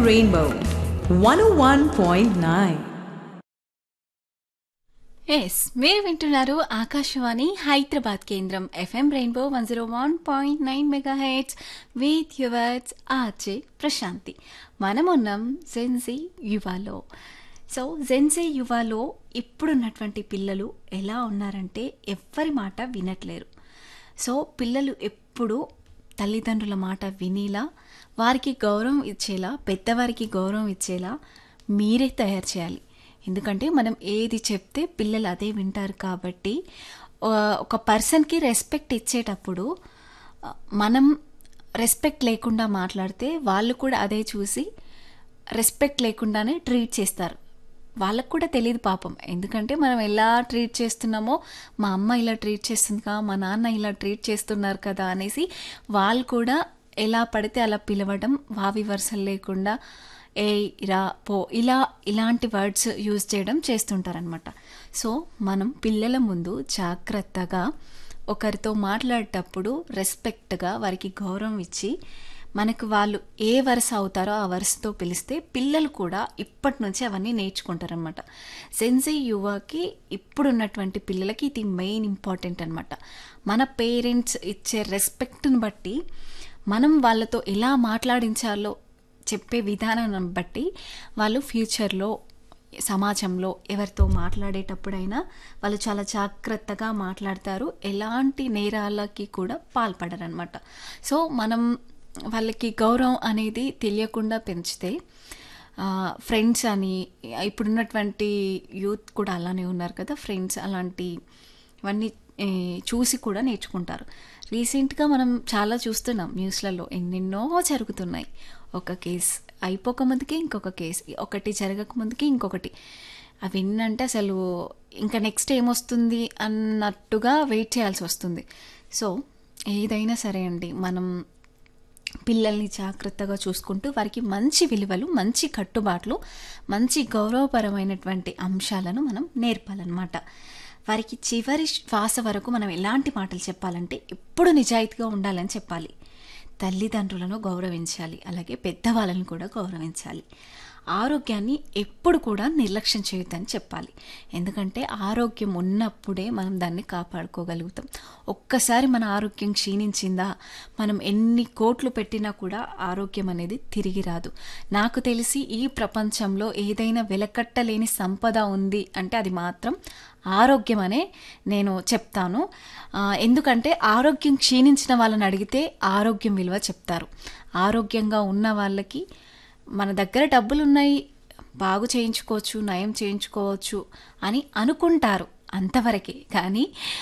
Rainbow 101.9. Yes మీరు వింటున్నారు ఆకాశవాణి హైదరాబాద్ కేంద్రం FM rainbow one zero one point nine mega heads with yours RJ Prashanthi మనమున్నాం Gen Z యువాలో సో జెన్జీ యువాలో ఇప్పుడున్నటువంటి పిల్లలు ఎలా ఉన్నారంటే ఎవ్వరి మాట వినట్లేరు సో పిల్లలు ఎప్పుడు తల్లిదండ్రుల మాట వినేలా వారికి గౌరవం ఇచ్చేలా పెద్దవారికి గౌరవం ఇచ్చేలా మీరే తయారు చేయాలి ఎందుకంటే మనం ఏది చెప్తే పిల్లలు అదే వింటారు కాబట్టి ఆ, ఒక పర్సన్కి రెస్పెక్ట్ ఇచ్చేటప్పుడు ఆ, మనం రెస్పెక్ట్ లేకుండా మాట్లాడితే వాళ్ళు కూడా అదే చూసి రెస్పెక్ట్ లేకుండానే ట్రీట్ చేస్తారు వాళ్ళకు కూడా తెలియదు పాపం ఎందుకంటే మనం ఎలా ట్రీట్ చేస్తున్నామో మా అమ్మ ఇలా ట్రీట్ చేస్తుంది కదా మా నాన్న ఇలా ట్రీట్ చేస్తున్నారు కదా అనేసి వాళ్ళు కూడా ఎలా పడితే అలా పిలవడం వావి వరుసలు లేకుండా ఏ రా పో ఇలా ఇలాంటి వర్డ్స్ యూజ్ చేయడం చేస్తుంటారనమాట సో మనం పిల్లల ముందు జాగ్రత్తగా ఒకరితో మాట్లాడేటప్పుడు రెస్పెక్ట్గా వారికి గౌరవం ఇచ్చి మనకు వాళ్ళు ఏ వరుస అవుతారో ఆ వరుసతో పిలిస్తే పిల్లలు కూడా ఇప్పటి నుంచి అవన్నీ నేర్చుకుంటారనమాట సెన్సీ యువకి ఇప్పుడున్నటువంటి పిల్లలకి ఇది మెయిన్ ఇంపార్టెంట్ అనమాట మన పేరెంట్స్ ఇచ్చే రెస్పెక్ట్ని బట్టి మనం వాళ్ళతో ఎలా మాట్లాడించాలో చెప్పే విధానం బట్టి వాళ్ళు ఫ్యూచర్లో సమాజంలో ఎవరితో మాట్లాడేటప్పుడైనా వాళ్ళు చాలా జాగ్రత్తగా మాట్లాడతారు ఎలాంటి నేరాలకి కూడా పాల్పడరనమాట సో మనం వాళ్ళకి గౌరవం అనేది తెలియకుండా పెంచితే ఫ్రెండ్స్ అని ఇప్పుడున్నటువంటి యూత్ కూడా అలానే ఉన్నారు కదా ఫ్రెండ్స్ అలాంటి ఇవన్నీ ఏ, చూసి కూడా నేర్చుకుంటారు రీసెంట్గా మనం చాలా చూస్తున్నాం న్యూస్లలో ఎన్నెన్నో జరుగుతున్నాయి ఒక కేసు అయిపోక ముందుకే ఇంకొక కేసు ఒకటి జరగక ముందుకే ఇంకొకటి అవి ఎన్నంటే అసలు ఇంకా నెక్స్ట్ ఏమొస్తుంది అన్నట్టుగా వెయిట్ చేయాల్సి వస్తుంది సో ఏదైనా సరే అండి మనం పిల్లల్ని జాగ్రత్తగా చూసుకుంటూ వారికి మంచి విలువలు మంచి కట్టుబాట్లు మంచి గౌరవపరమైనటువంటి అంశాలను మనం నేర్పాలన్నమాట వారికి చివరి శ్వాస వరకు మనం ఎలాంటి మాటలు చెప్పాలంటే ఎప్పుడు నిజాయితీగా ఉండాలని చెప్పాలి తల్లిదండ్రులను గౌరవించాలి అలాగే పెద్దవాళ్ళని కూడా గౌరవించాలి ఆరోగ్యాన్ని ఎప్పుడు కూడా నిర్లక్ష్యం చేయొద్దని చెప్పాలి ఎందుకంటే ఆరోగ్యం ఉన్నప్పుడే మనం దాన్ని కాపాడుకోగలుగుతాం ఒక్కసారి మన ఆరోగ్యం క్షీణించిందా మనం ఎన్ని కోట్లు పెట్టినా కూడా ఆరోగ్యం అనేది తిరిగి రాదు నాకు తెలిసి ఈ ప్రపంచంలో ఏదైనా వెలకట్టలేని సంపద ఉంది అంటే అది మాత్రం ఆరోగ్యం అనే నేను చెప్తాను ఆ, ఎందుకంటే ఆరోగ్యం క్షీణించిన వాళ్ళని అడిగితే ఆరోగ్యం విలువ చెప్తారు ఆరోగ్యంగా ఉన్న వాళ్ళకి మన దగ్గర డబ్బులు ఉన్నాయి బాగు చేయించుకోవచ్చు నయం చేయించుకోవచ్చు అని అనుకుంటారు అంతవరకే కానీ